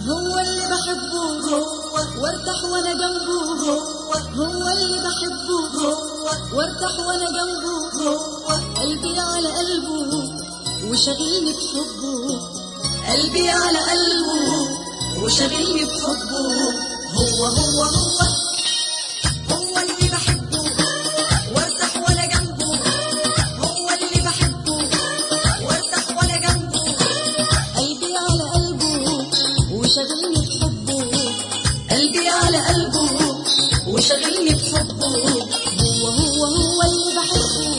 هو اللي بحبه هو وارتاح وانا جنبه هو هو اللي بحبه هو وارتاح وانا جنبه هو قلبي على قلبه وشغلني بحبه قلبي على قلبه وشغلني بحبه هو هو هو هو اللي بحبه وارتاح وانا جنبه هو اللي بحبه وارتاح وانا جنبه قلبي على قلبه وشغلني بحبه قلبي على قلبه وشغلني بحبه هو هو هو اللي بحبه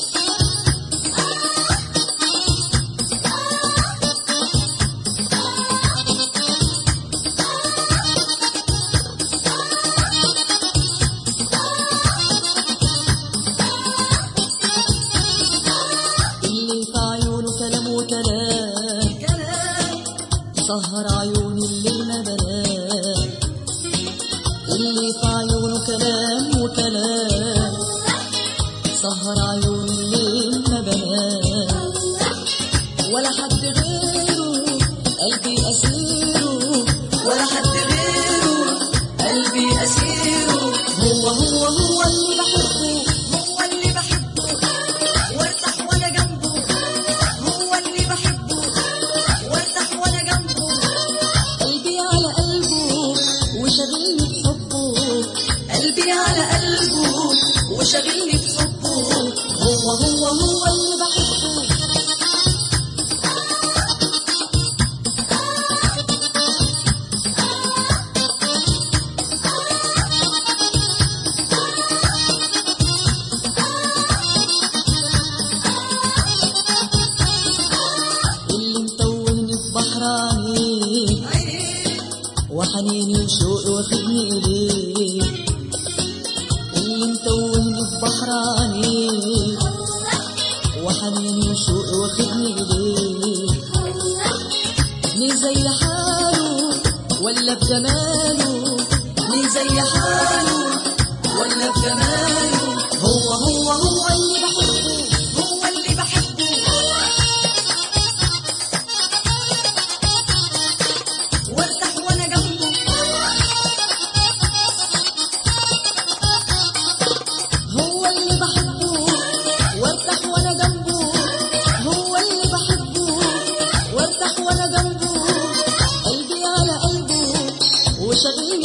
اللي في عيونه كلام وكلام كلام سهر عيوني الليل ما بنام اللي في عيونه كلام وكلام سهر عيوني الليل ما بنام ولا حد غيره قلبي أسيره ولا حد غيره قلبي أسيره هو هو هو اللي بحبه هو اللي بحبه وارتاح وانا جنبه هو اللي بحبه وارتاح وانا جنبه قلبي على قلبه وشغلني بحبه قلبي على قلبه وشغلني بحبه هو هو هو اللي بحبه اللي متوهني في بحر عينيه عينيه وحنيني وشوقي واخدني إليه اللي متوهني في بحر عينيه وحنيني وشوقي واخدني إليه مين زي حاله ولا بجماله مين زي حاله ولا بجماله هو هو هو اللي بحبه هو اللي بحبه وارتاح وانا جنبه هو اللي بحبه وارتاح وانا جنبه هو اللي بحبه وارتاح وانا جنبه قلبي على قلبه وشغلني